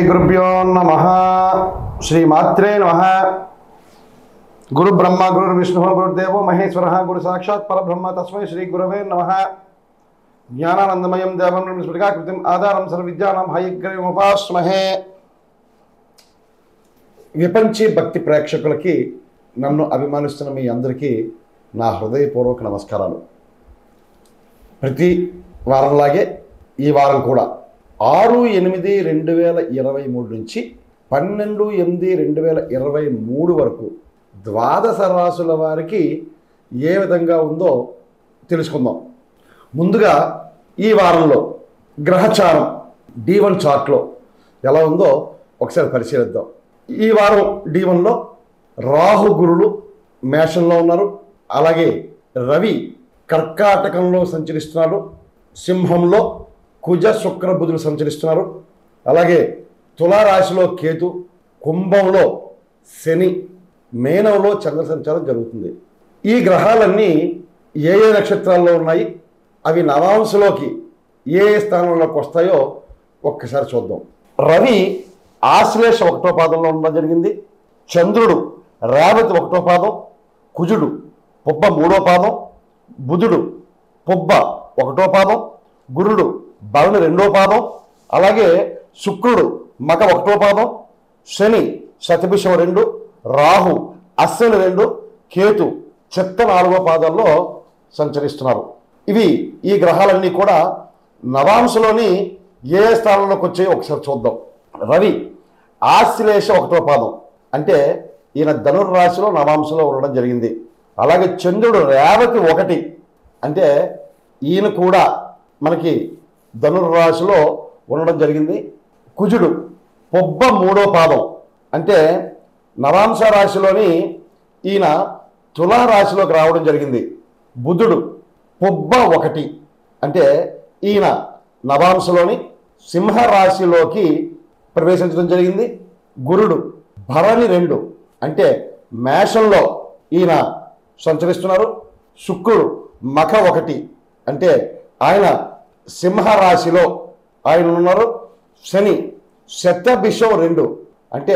గురుభ్యో నమ శ్రీ మాత్రే నమ గురు బ్రహ్మ గురు విష్ణు గురుదేవో మహేశ్వర గురు సాక్షాత్ పరబ్రహ్మ తస్మై శ్రీ గురవే నమ జ్ఞానానందమయం దేవం స్ఫటికాకృతిం ఆధారం సర్వవిద్యానాం హయగ్రీవముపాస్మహే విపంచి భక్తి ప్రేక్షకులకి నన్ను అభిమానిస్తున్న మీ అందరికీ నా హృదయపూర్వక నమస్కారాలు ప్రతి వారంలాగే ఈ వారం కూడా ఆరు ఎనిమిది రెండు వేల ఇరవై మూడు నుంచి పన్నెండు ఎనిమిది రెండు వేల ఇరవై మూడు వరకు ద్వాదశ రాసుల వారికి ఏ విధంగా ఉందో తెలుసుకుందాం ముందుగా ఈ వారంలో గ్రహచారం డి వన్ చార్ట్లో ఎలా ఉందో ఒకసారి పరిశీలిద్దాం ఈ వారం డి వన్లో రాహు గురులు మేషంలో ఉన్నారు అలాగే రవి కర్కాటకంలో సంచరిస్తున్నాడు సింహంలో కుజ శుక్ర బుధులు సంచరిస్తున్నారు అలాగే తులారాశిలో కేతు కుంభంలో శని మేనంలో చంద్ర సంచారం జరుగుతుంది ఈ గ్రహాలన్నీ ఏ ఏ నక్షత్రాల్లో ఉన్నాయి అవి నవాంశలోకి ఏ ఏ స్థానంలోకి వస్తాయో ఒక్కసారి చూద్దాం రవి ఆశ్లేష ఒకటో పాదంలో ఉండడం జరిగింది చంద్రుడు రేవతి ఒకటో పాదం కుజుడు పుబ్బ మూడో పాదం బుధుడు పుబ్బ ఒకటో పాదం గురుడు భరణి రెండో పాదం అలాగే శుక్రుడు మక ఒకటో పాదం శని శతభిషం రెండు రాహు అశ్విని రెండు కేతు చెత్త నాలుగో పాదాల్లో సంచరిస్తున్నారు ఇవి ఈ గ్రహాలన్నీ కూడా నవాంశలోని ఏ ఏ స్థానంలోకి వచ్చాయో ఒకసారి చూద్దాం రవి ఆశ్లేష ఒకటో పాదం అంటే ఈయన ధనుర్రాశిలో నవాంశలో ఉండడం జరిగింది అలాగే చంద్రుడు రేవతి ఒకటి అంటే ఈయన కూడా మనకి ధనుర్రాశిలో ఉండడం జరిగింది కుజుడు పొబ్బ మూడో పాదం అంటే నవాంశ రాశిలోని ఈయన తులారాశిలోకి రావడం జరిగింది బుధుడు పొబ్బ ఒకటి అంటే ఈయన నవాంశలోని సింహరాశిలోకి ప్రవేశించడం జరిగింది గురుడు భరణి రెండు అంటే మేషంలో ఈయన సంచరిస్తున్నారు శుక్రుడు మఖ ఒకటి అంటే ఆయన సింహరాశిలో ఆయన ఉన్నారు శని శతభిషం రెండు అంటే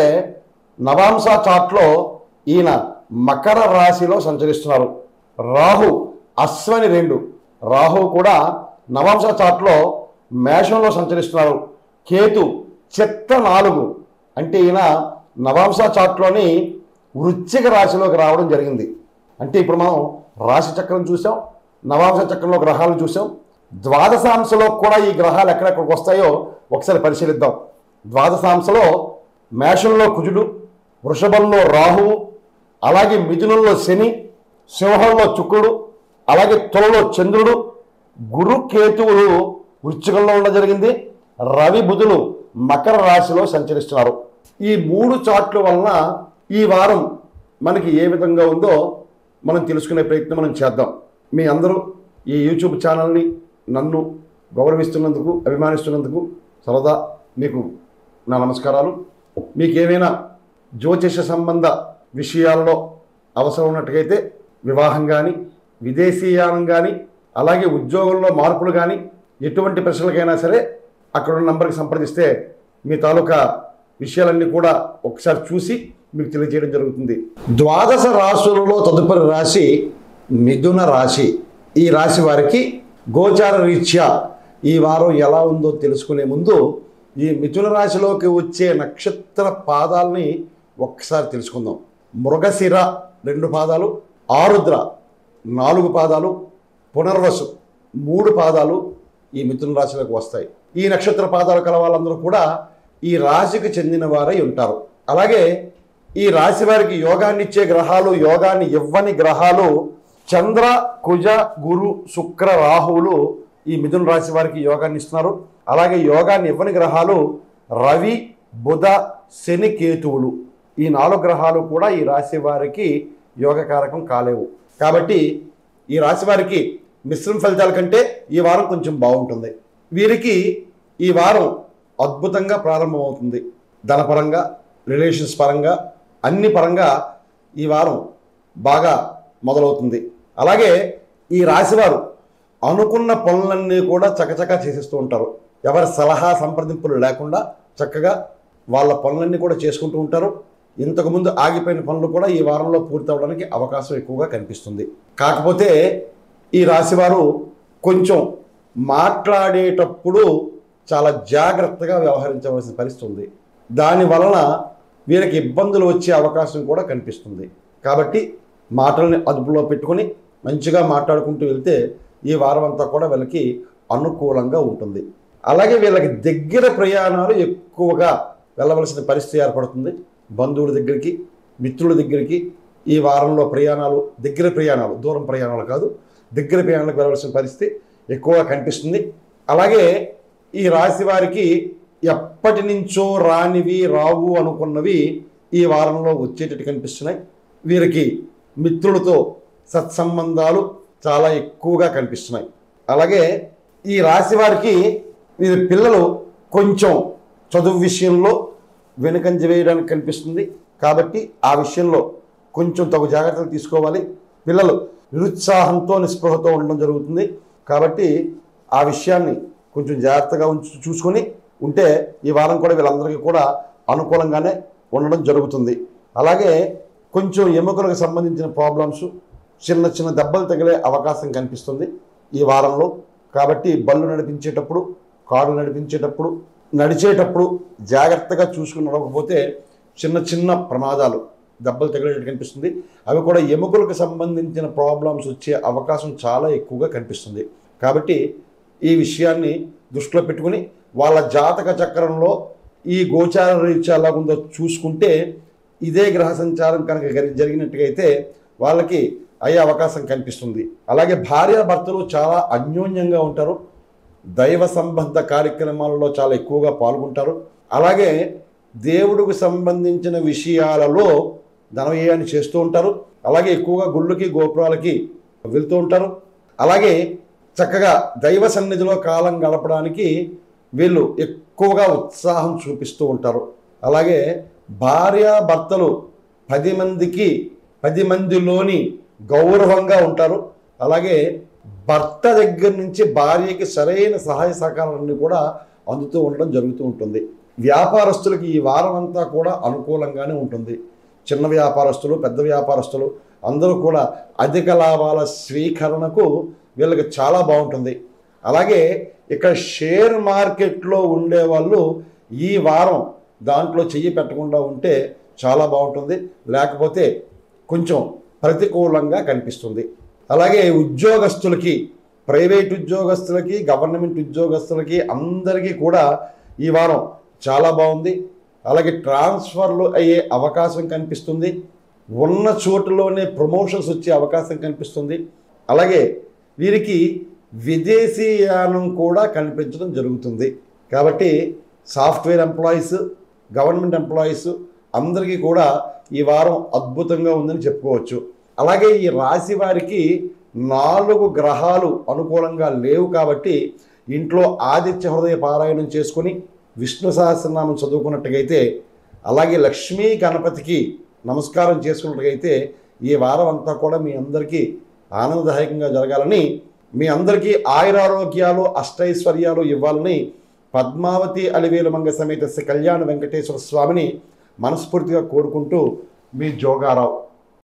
నవాంశ చాట్లో ఈయన మకర రాశిలో సంచరిస్తున్నారు రాహు అశ్వని రెండు రాహు కూడా నవాంశ చాట్లో మేషంలో సంచరిస్తున్నారు కేతు చెత్త నాలుగు అంటే ఈయన నవాంశ చాట్లోని వృశ్చిక రాశిలోకి రావడం జరిగింది అంటే ఇప్పుడు మనం రాశి చక్రం చూసాం నవాంశ చక్రంలో గ్రహాలను చూసాం ద్వాదశాంశలో కూడా ఈ గ్రహాలు ఎక్కడెక్కడికి వస్తాయో ఒకసారి పరిశీలిద్దాం ద్వాదశాంశలో మేషంలో కుజుడు వృషభంలో రాహువు అలాగే మిథునంలో శని సింహంలో శుక్రుడు అలాగే తులలో చంద్రుడు గురు కేతువులు వృశ్చికంలో ఉండడం జరిగింది రవి బుధులు మకర రాశిలో సంచరిస్తున్నారు ఈ మూడు చాట్ల వలన ఈ వారం మనకి ఏ విధంగా ఉందో మనం తెలుసుకునే ప్రయత్నం మనం చేద్దాం మీ అందరూ ఈ యూట్యూబ్ ఛానల్ని నన్ను గౌరవిస్తున్నందుకు అభిమానిస్తున్నందుకు సరదా మీకు నా నమస్కారాలు మీకు ఏమైనా జ్యోతిష సంబంధ విషయాలలో అవసరం ఉన్నట్టుగైతే వివాహం కానీ విదేశీయానం కానీ అలాగే ఉద్యోగంలో మార్పులు కానీ ఎటువంటి ప్రశ్నలకైనా సరే అక్కడ ఉన్న నంబర్కి సంప్రదిస్తే మీ తాలూకా విషయాలన్నీ కూడా ఒకసారి చూసి మీకు తెలియజేయడం జరుగుతుంది ద్వాదశ రాశులలో తదుపరి రాశి మిథున రాశి ఈ రాశి వారికి గోచార రీత్యా ఈ వారం ఎలా ఉందో తెలుసుకునే ముందు ఈ మిథున రాశిలోకి వచ్చే నక్షత్ర పాదాలని ఒక్కసారి తెలుసుకుందాం మృగశిర రెండు పాదాలు ఆరుద్ర నాలుగు పాదాలు పునర్వసు మూడు పాదాలు ఈ మిథున రాశిలోకి వస్తాయి ఈ నక్షత్ర పాదాలు కల వాళ్ళందరూ కూడా ఈ రాశికి చెందిన వారై ఉంటారు అలాగే ఈ రాశి వారికి యోగాన్ని ఇచ్చే గ్రహాలు యోగాన్ని ఇవ్వని గ్రహాలు చంద్ర కుజ గురు శుక్ర రాహువులు ఈ మిథున రాశి వారికి యోగాన్ని ఇస్తున్నారు అలాగే యోగాన్ని ఇవ్వని గ్రహాలు రవి బుధ శని కేతువులు ఈ నాలుగు గ్రహాలు కూడా ఈ రాశి వారికి యోగకారకం కాలేవు కాబట్టి ఈ రాశి వారికి మిశ్రమ ఫలితాల కంటే ఈ వారం కొంచెం బాగుంటుంది వీరికి ఈ వారం అద్భుతంగా ప్రారంభమవుతుంది ధనపరంగా రిలేషన్స్ పరంగా అన్ని పరంగా ఈ వారం బాగా మొదలవుతుంది అలాగే ఈ రాశివారు అనుకున్న పనులన్నీ కూడా చకచకా చేసేస్తూ ఉంటారు ఎవరి సలహా సంప్రదింపులు లేకుండా చక్కగా వాళ్ళ పనులన్నీ కూడా చేసుకుంటూ ఉంటారు ఇంతకుముందు ఆగిపోయిన పనులు కూడా ఈ వారంలో పూర్తి అవడానికి అవకాశం ఎక్కువగా కనిపిస్తుంది కాకపోతే ఈ రాశివారు కొంచెం మాట్లాడేటప్పుడు చాలా జాగ్రత్తగా వ్యవహరించవలసిన పరిస్థితి ఉంది దాని వలన వీరికి ఇబ్బందులు వచ్చే అవకాశం కూడా కనిపిస్తుంది కాబట్టి మాటల్ని అదుపులో పెట్టుకొని మంచిగా మాట్లాడుకుంటూ వెళ్తే ఈ వారం అంతా కూడా వీళ్ళకి అనుకూలంగా ఉంటుంది అలాగే వీళ్ళకి దగ్గర ప్రయాణాలు ఎక్కువగా వెళ్ళవలసిన పరిస్థితి ఏర్పడుతుంది బంధువుల దగ్గరికి మిత్రుల దగ్గరికి ఈ వారంలో ప్రయాణాలు దగ్గర ప్రయాణాలు దూరం ప్రయాణాలు కాదు దగ్గర ప్రయాణాలకు వెళ్ళవలసిన పరిస్థితి ఎక్కువగా కనిపిస్తుంది అలాగే ఈ రాశి వారికి ఎప్పటి నుంచో రానివి రావు అనుకున్నవి ఈ వారంలో వచ్చేటట్టు కనిపిస్తున్నాయి వీరికి మిత్రులతో సత్సంబంధాలు చాలా ఎక్కువగా కనిపిస్తున్నాయి అలాగే ఈ రాశి వారికి వీరి పిల్లలు కొంచెం చదువు విషయంలో వెనుకంజ వేయడానికి కనిపిస్తుంది కాబట్టి ఆ విషయంలో కొంచెం తగు జాగ్రత్తలు తీసుకోవాలి పిల్లలు నిరుత్సాహంతో నిస్పృహతో ఉండడం జరుగుతుంది కాబట్టి ఆ విషయాన్ని కొంచెం జాగ్రత్తగా ఉంచు చూసుకొని ఉంటే ఈ వారం కూడా వీళ్ళందరికీ కూడా అనుకూలంగానే ఉండడం జరుగుతుంది అలాగే కొంచెం ఎముకలకు సంబంధించిన ప్రాబ్లమ్స్ చిన్న చిన్న దెబ్బలు తగిలే అవకాశం కనిపిస్తుంది ఈ వారంలో కాబట్టి బళ్ళు నడిపించేటప్పుడు కారు నడిపించేటప్పుడు నడిచేటప్పుడు జాగ్రత్తగా చూసుకుని నడవకపోతే చిన్న చిన్న ప్రమాదాలు దెబ్బలు తగిలేటట్టు కనిపిస్తుంది అవి కూడా ఎముకలకు సంబంధించిన ప్రాబ్లమ్స్ వచ్చే అవకాశం చాలా ఎక్కువగా కనిపిస్తుంది కాబట్టి ఈ విషయాన్ని దృష్టిలో పెట్టుకుని వాళ్ళ జాతక చక్రంలో ఈ గోచార రీత్యా ఎలా ఉందో చూసుకుంటే ఇదే గ్రహ సంచారం కనుక గరి- జరిగినట్టుగా అయితే వాళ్ళకి అయ్యే అవకాశం కనిపిస్తుంది అలాగే భార్యాభర్తలు చాలా అన్యోన్యంగా ఉంటారు దైవ సంబంధ కార్యక్రమాలలో చాలా ఎక్కువగా పాల్గొంటారు అలాగే దేవుడికి సంబంధించిన విషయాలలో ధనవ్యయాన్ని చేస్తూ ఉంటారు అలాగే ఎక్కువగా గుళ్ళకి గోపురాలకి వెళ్తూ ఉంటారు అలాగే చక్కగా దైవ సన్నిధిలో కాలం గడపడానికి వీళ్ళు ఎక్కువగా ఉత్సాహం చూపిస్తూ ఉంటారు అలాగే భార్య భర్తలు పది మందికి పది మందిలోని గౌరవంగా ఉంటారు అలాగే భర్త దగ్గర నుంచి భార్యకి సరైన సహాయ సహకారాలన్నీ కూడా అందుతూ ఉండడం జరుగుతూ ఉంటుంది వ్యాపారస్తులకి ఈ వారం అంతా కూడా అనుకూలంగానే ఉంటుంది చిన్న వ్యాపారస్తులు పెద్ద వ్యాపారస్తులు అందరూ కూడా అధిక లాభాల స్వీకరణకు వీళ్ళకి చాలా బాగుంటుంది అలాగే ఇక్కడ షేర్ మార్కెట్లో ఉండే వాళ్ళు ఈ వారం దాంట్లో చెయ్యి పెట్టకుండా ఉంటే చాలా బాగుంటుంది లేకపోతే కొంచెం ప్రతికూలంగా కనిపిస్తుంది అలాగే ఉద్యోగస్తులకి ప్రైవేట్ ఉద్యోగస్తులకి గవర్నమెంట్ ఉద్యోగస్తులకి అందరికీ కూడా ఈ వారం చాలా బాగుంది అలాగే ట్రాన్స్ఫర్లు అయ్యే అవకాశం కనిపిస్తుంది ఉన్న చోటులోనే ప్రమోషన్స్ వచ్చే అవకాశం కనిపిస్తుంది అలాగే వీరికి విదేశీయానం కూడా కనిపించడం జరుగుతుంది కాబట్టి సాఫ్ట్వేర్ ఎంప్లాయీస్ గవర్నమెంట్ ఎంప్లాయీస్ అందరికీ కూడా ఈ వారం అద్భుతంగా ఉందని చెప్పుకోవచ్చు అలాగే ఈ రాశి వారికి నాలుగు గ్రహాలు అనుకూలంగా లేవు కాబట్టి ఇంట్లో ఆదిత్య హృదయ పారాయణం చేసుకొని విష్ణు సహస్రనామం చదువుకున్నట్టుగైతే అలాగే లక్ష్మీ గణపతికి నమస్కారం చేసుకున్నట్టుగైతే ఈ వారం అంతా కూడా మీ అందరికీ ఆనందదాయకంగా జరగాలని మీ అందరికీ ఆయురారోగ్యాలు అష్టైశ్వర్యాలు ఇవ్వాలని పద్మావతి అలివేలుమంగ సమేత శ్రీ కళ్యాణ వెంకటేశ్వర స్వామిని మనస్ఫూర్తిగా కోరుకుంటూ మీ జోగారావు